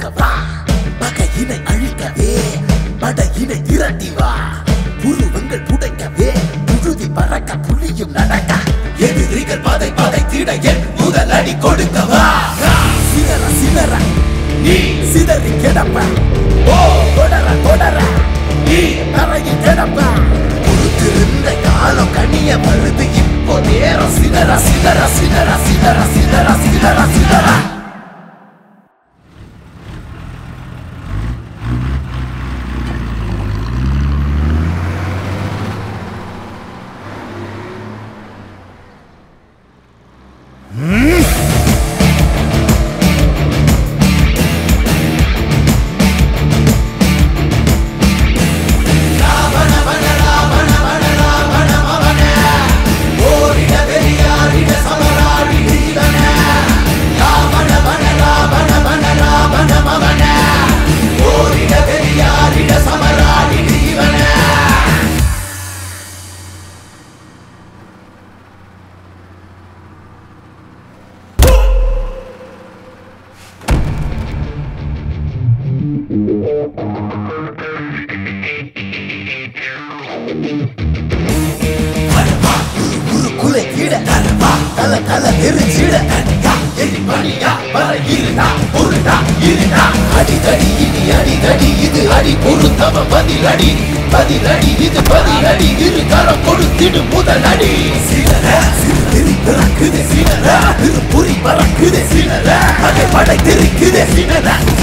கொடுக்கவா பகையினை அழிக்கவே படையினை திரட்டி வா புருவங்கள் புடைக்கவே புழுதி பறக்க புலியும் நடக்க எதிரிகள் பதை பதைத்திட என் முதல் அடி கொடுக்கவா சிதற சிதற நீ சிதறி கிடப்ப ஓ தொடர தொடர நீ தரையில் கிடப்ப பொறுத்திருந்த காலம் கனிய வருது இப்போ நேரம் சிதற சிதற சிதற சிதற சிதற சிதற சிதற ஓரிட வெறியாரிட சமராடி ஜீவன ராவண வன ராவண வன ராவண மவன ஓரிட வெறியாரிட சமராடி ஜீவன வரவா உரு உரு குலை கீழ தரவா தல தல நெருச்சிட தனியா எரி பணியா வர இருடா பொருடா இருடா அடிதடி இனி அடிதடி இது அடி பொருத்தவ பதிலடி பதிலடி இது பதிலடி இரு கரம் கொடுத்திடு முதல் அடி சிலர சிறு திரி பிறக்குது சிலர திரு புரி பறக்குது சிலர அதை படை தெரிக்குது சிலர